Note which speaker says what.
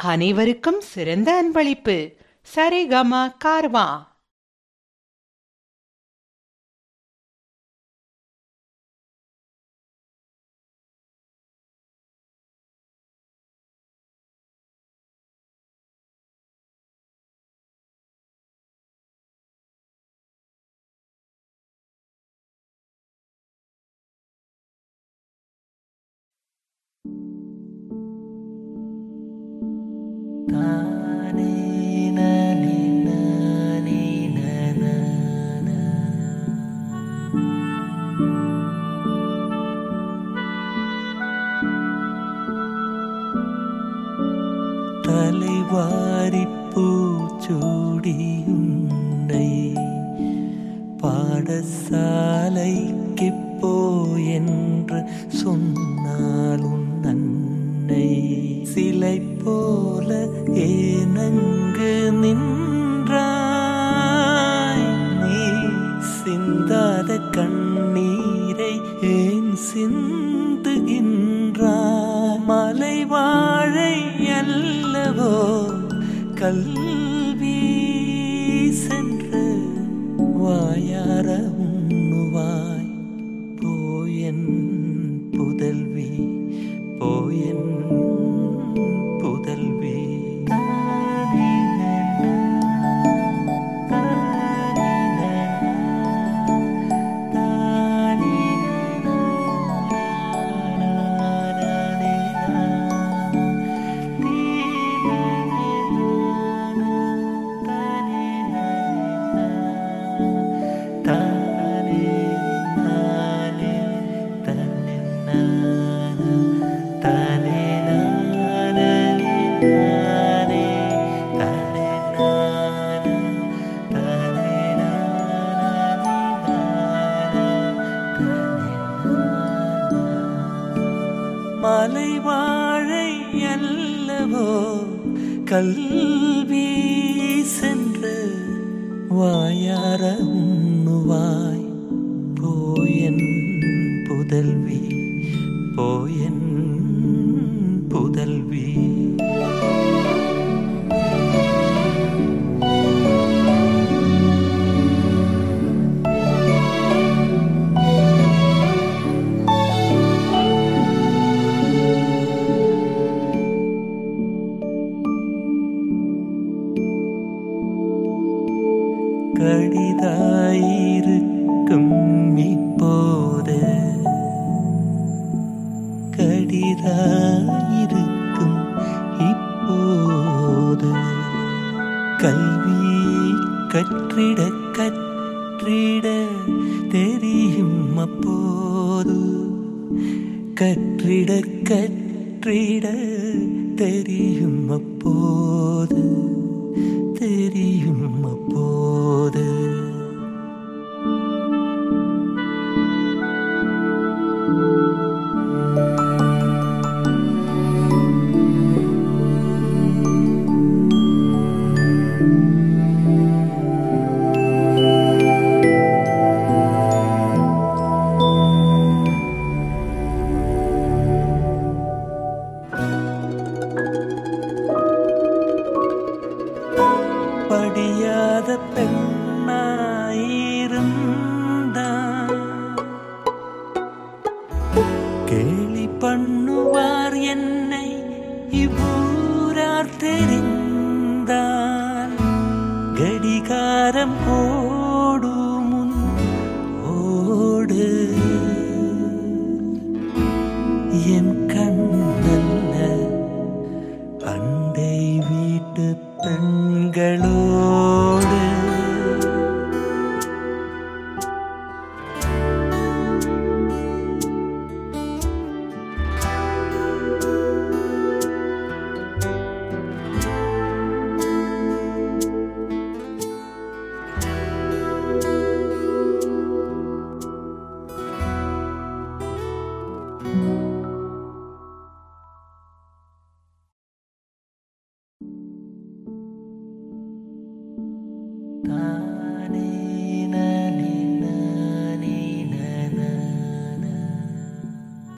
Speaker 1: அனைவருக்கும் சிறந்த அன்பளிப்பு சரிகம கார்வா
Speaker 2: தலைவாரிப்பூச்சூடியுன்னை பாடசாலைக்கு போ என்று சொன்னால் உன் அன்னை சிலை போல ஏனங்கு நின்றாய் நீ சிந்தாத கண்ணீரை ஏன் சிந்துகின்றாய் மலை வாழை அல்லவோ கல்வி சென்று வாயார உண்ணுவாய் போயன் புதல்வி போயன் புதல்வி மலை வாழை அல்லவோ கல்வி சென்று வாயார உண்ணுவாய் போயன் புதல்வி போயன் புதல்வி கடிதாயிருக்கும் இப்போது கடிதாயிருக்கும் இப்போது கல்வி கற்றிட கற்றிட தெரியும் அப்போது கற்றிட கற்றிட தெரியும் அப்போது தெரியும் அப்போது படியாத பெண்ணாயிருந்தான் கேலி பண்ணுவார் என்னை இவ்வூரார் தெரிந்தால் கடிகாரம்